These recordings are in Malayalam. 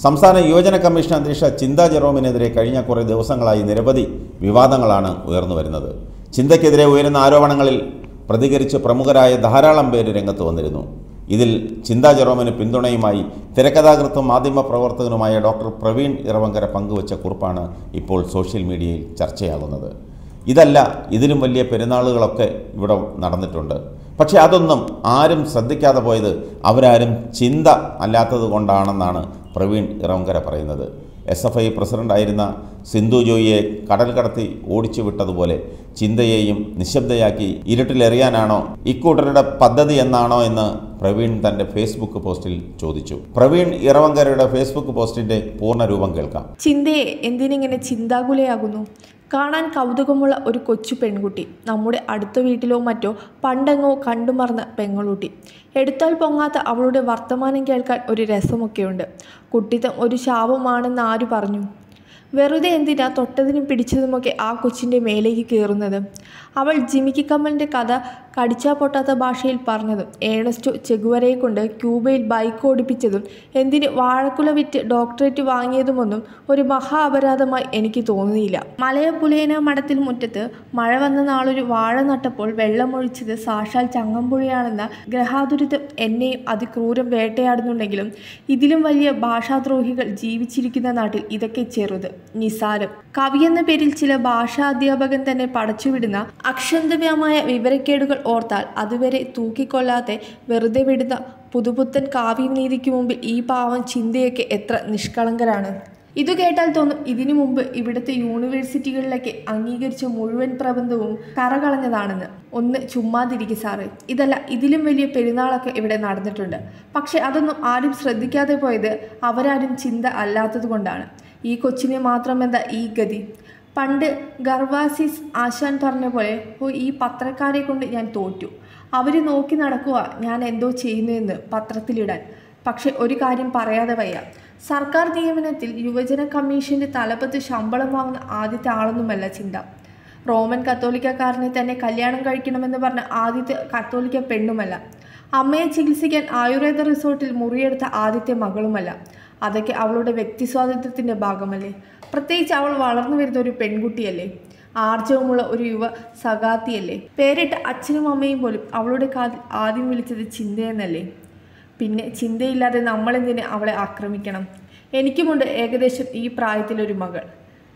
സംസ്ഥാന യുവജന കമ്മീഷൻ അധ്യക്ഷ ചിന്ത ജെറോമിനെതിരെ കഴിഞ്ഞ കുറേ ദിവസങ്ങളായി നിരവധി വിവാദങ്ങളാണ് ഉയർന്നു വരുന്നത് ചിന്തയ്ക്കെതിരെ ഉയരുന്ന ആരോപണങ്ങളിൽ പ്രതികരിച്ച് പ്രമുഖരായ ധാരാളം പേര് രംഗത്ത് വന്നിരുന്നു ഇതിൽ ചിന്താ ജെറോമിന് പിന്തുണയുമായി തിരക്കഥാകൃത്തും മാധ്യമപ്രവർത്തകനുമായ ഡോക്ടർ പ്രവീൺ ഇറവങ്കര പങ്കുവച്ച കുറിപ്പാണ് ഇപ്പോൾ സോഷ്യൽ മീഡിയയിൽ ചർച്ചയാകുന്നത് ഇതല്ല ഇതിലും വലിയ പെരുന്നാളുകളൊക്കെ ഇവിടെ നടന്നിട്ടുണ്ട് പക്ഷേ അതൊന്നും ആരും ശ്രദ്ധിക്കാതെ പോയത് അവരാരും ചിന്ത അല്ലാത്തത് കൊണ്ടാണെന്നാണ് പ്രവീൺ ഇറവങ്കര പറയുന്നത് എസ് എഫ് ഐ പ്രസിഡൻ്റായിരുന്ന സിന്ധു ജോയിയെ കടൽ കടത്തി ഓടിച്ചു വിട്ടതുപോലെ ചിന്തയെയും നിശബ്ദയാക്കി ഇരുട്ടിലെറിയാനാണോ ഇക്കൂട്ടരുടെ പദ്ധതി എന്നാണോ എന്ന് പ്രവീൺ തൻ്റെ ഫേസ്ബുക്ക് പോസ്റ്റിൽ ചോദിച്ചു പ്രവീൺ ഇറവങ്കരയുടെ ഫേസ്ബുക്ക് പോസ്റ്റിൻ്റെ പൂർണ്ണരൂപം കേൾക്കാം ചിന്തയെ എന്തിനിങ്ങനെ ചിന്താകുലയാകുന്നു കാണാൻ കൗതുകമുള്ള ഒരു കൊച്ചു പെൺകുട്ടി നമ്മുടെ അടുത്ത വീട്ടിലോ മറ്റോ പണ്ടെങ്ങോ കണ്ടുമറന്ന പെങ്ങളുട്ടി എടുത്താൽ പൊങ്ങാത്ത അവളുടെ വർത്തമാനം കേൾക്കാൻ ഒരു രസമൊക്കെയുണ്ട് കുട്ടിത്തം ഒരു ശാപമാണെന്ന് ആര് പറഞ്ഞു വെറുതെ എന്തിനാ തൊട്ടതിനും പിടിച്ചതുമൊക്കെ ആ കൊച്ചിൻ്റെ മേലേക്ക് കയറുന്നത് അവൾ ജിമിക്കി കമ്മലിൻ്റെ കഥ കടിച്ചാ പൊട്ടാത്ത ഭാഷയിൽ പറഞ്ഞതും ഏണസ്റ്റോ ചെഗുവരയെ കൊണ്ട് ക്യൂബയിൽ ബൈക്ക് ഓടിപ്പിച്ചതും എന്തിന് വാഴക്കുല വിറ്റ് ഡോക്ടറേറ്റ് വാങ്ങിയതുമൊന്നും ഒരു മഹാ അപരാധമായി എനിക്ക് തോന്നിയില്ല മലയപ്പുലേന മഠത്തിൽ മുറ്റത്ത് മഴ വന്ന നാളൊരു വാഴ നട്ടപ്പോൾ വെള്ളമൊഴിച്ചത് സാക്ഷാൽ ചങ്ങമ്പുഴയാണെന്ന ഗ്രഹാതുരിതം എന്നെയും അതിക്രൂരം വേട്ടയാടുന്നുണ്ടെങ്കിലും ഇതിലും വലിയ ഭാഷാദ്രോഹികൾ ജീവിച്ചിരിക്കുന്ന നാട്ടിൽ ഇതൊക്കെ ചെറുത് നിസാരം കവി എന്ന പേരിൽ ചില ഭാഷാ അധ്യാപകൻ തന്നെ പടച്ചുവിടുന്ന അക്ഷന്തവ്യമായ വിവരക്കേടുകൾ ഓർത്താൽ അതുവരെ തൂക്കിക്കൊല്ലാതെ വെറുതെ വിടുന്ന പുതുപുത്തൻ കാവ്യനീതിക്ക് മുമ്പിൽ ഈ പാവം ചിന്തയൊക്കെ എത്ര നിഷ്കളങ്കരാണ് ഇതു കേട്ടാൽ തോന്നും ഇതിനു മുമ്പ് ഇവിടുത്തെ യൂണിവേഴ്സിറ്റികളിലൊക്കെ അംഗീകരിച്ച മുഴുവൻ പ്രബന്ധവും കറകളഞ്ഞതാണെന്ന് ഒന്ന് ചുമ്മാതിരിക്കും സാറ് ഇതല്ല ഇതിലും വലിയ പെരുന്നാളൊക്കെ ഇവിടെ നടന്നിട്ടുണ്ട് പക്ഷെ അതൊന്നും ആരും ശ്രദ്ധിക്കാതെ പോയത് അവരാരും ചിന്ത അല്ലാത്തത് കൊണ്ടാണ് ഈ കൊച്ചിനെ മാത്രം എന്താ ഈ ഗതി പണ്ട് ഗർവാസിസ് ആശാൻ പറഞ്ഞ പോലെ ഓ ഈ പത്രക്കാരെ കൊണ്ട് ഞാൻ തോറ്റു അവർ നോക്കി നടക്കുക ഞാൻ എന്തോ ചെയ്യുന്നുവെന്ന് പത്രത്തിലിടാൻ പക്ഷെ ഒരു കാര്യം പറയാതെ വയ്യ സർക്കാർ നിയമനത്തിൽ യുവജന കമ്മീഷന്റെ തലപ്പത്ത് ശമ്പളം വാങ്ങുന്ന ആദ്യത്തെ ആളൊന്നുമല്ല ചിന്ത റോമൻ കത്തോലിക്കക്കാരനെ തന്നെ കല്യാണം കഴിക്കണമെന്ന് പറഞ്ഞ ആദ്യത്തെ കത്തോലിക്ക പെണ്ണുമല്ല അമ്മയെ ചികിത്സിക്കാൻ ആയുർവേദ റിസോർട്ടിൽ മുറിയെടുത്ത ആദ്യത്തെ മകളുമല്ല അതൊക്കെ അവളുടെ വ്യക്തി സ്വാതന്ത്ര്യത്തിൻ്റെ ഭാഗമല്ലേ പ്രത്യേകിച്ച് അവൾ വളർന്നു വരുന്ന ഒരു പെൺകുട്ടിയല്ലേ ആർജവമുള്ള ഒരു യുവ സഖാത്തിയല്ലേ പേരിട്ട അച്ഛനും അമ്മയും പോലും അവളുടെ കാതിൽ ആദ്യം വിളിച്ചത് ചിന്തയെന്നല്ലേ പിന്നെ ചിന്തയില്ലാതെ നമ്മളെന്തിന് അവളെ ആക്രമിക്കണം എനിക്കുമുണ്ട് ഏകദേശം ഈ പ്രായത്തിലൊരു മകൾ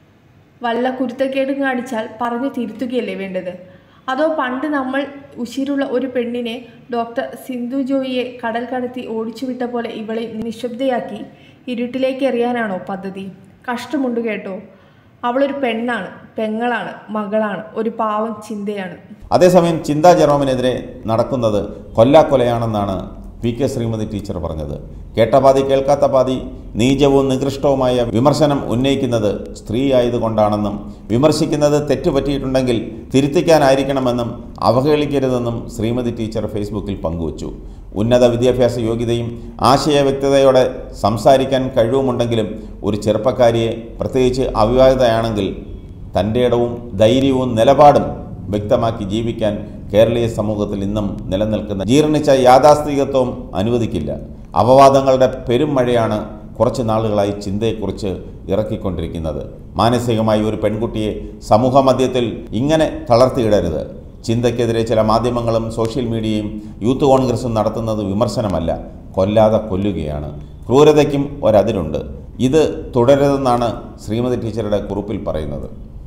വല്ല കുരുത്തക്കേടും കാണിച്ചാൽ പറഞ്ഞു തിരുത്തുകയല്ലേ വേണ്ടത് അതോ പണ്ട് നമ്മൾ ഉശിരുള്ള ഒരു പെണ്ണിനെ ഡോക്ടർ സിന്ധു ജോയിയെ കടൽ കടത്തി ഓടിച്ചുവിട്ട പോലെ ഇവളെ നിശബ്ദയാക്കി ഇരുട്ടിലേക്ക് എറിയാനാണോ പദ്ധതി കഷ്ടമുണ്ട് കേട്ടോ അവളൊരു പെണ്ണാണ് പെങ്ങളാണ് മകളാണ് ഒരു പാവം ചിന്തയാണ് അതേസമയം ചിന്താ ജെറോമിനെതിരെ നടക്കുന്നത് കൊല്ലാക്കൊലയാണെന്നാണ് പി കെ ശ്രീമതി ടീച്ചർ പറഞ്ഞത് കേട്ട പാതി കേൾക്കാത്ത പാതി നീചവും നികൃഷ്ടവുമായ വിമർശനം ഉന്നയിക്കുന്നത് സ്ത്രീ ആയതുകൊണ്ടാണെന്നും വിമർശിക്കുന്നത് തെറ്റുപറ്റിയിട്ടുണ്ടെങ്കിൽ തിരുത്തിക്കാനായിരിക്കണമെന്നും അവഹേളിക്കരുതെന്നും ശ്രീമതി ടീച്ചർ ഫേസ്ബുക്കിൽ പങ്കുവച്ചു ഉന്നത വിദ്യാഭ്യാസ യോഗ്യതയും ആശയ വ്യക്തതയോടെ സംസാരിക്കാൻ കഴിവുമുണ്ടെങ്കിലും ഒരു ചെറുപ്പക്കാരിയെ പ്രത്യേകിച്ച് അവിവാഹിതയാണെങ്കിൽ തൻ്റെ ഇടവും ധൈര്യവും നിലപാടും വ്യക്തമാക്കി ജീവിക്കാൻ കേരളീയ സമൂഹത്തിൽ ഇന്നും നിലനിൽക്കുന്ന ജീർണിച്ച യാഥാസ്ഥികത്വം അനുവദിക്കില്ല അപവാദങ്ങളുടെ പെരും മഴയാണ് കുറച്ച് നാളുകളായി ചിന്തയെക്കുറിച്ച് ഇറക്കിക്കൊണ്ടിരിക്കുന്നത് മാനസികമായി ഒരു പെൺകുട്ടിയെ സമൂഹ മധ്യത്തിൽ ഇങ്ങനെ തളർത്തിയിടരുത് ചിന്തയ്ക്കെതിരെ ചില മാധ്യമങ്ങളും സോഷ്യൽ മീഡിയയും യൂത്ത് കോൺഗ്രസും നടത്തുന്നത് വിമർശനമല്ല കൊല്ലാതെ കൊല്ലുകയാണ് ക്രൂരതയ്ക്കും ഒരതിരുണ്ട് ഇത് തുടരുതെന്നാണ് ശ്രീമതി ടീച്ചറുടെ കുറിപ്പിൽ പറയുന്നത്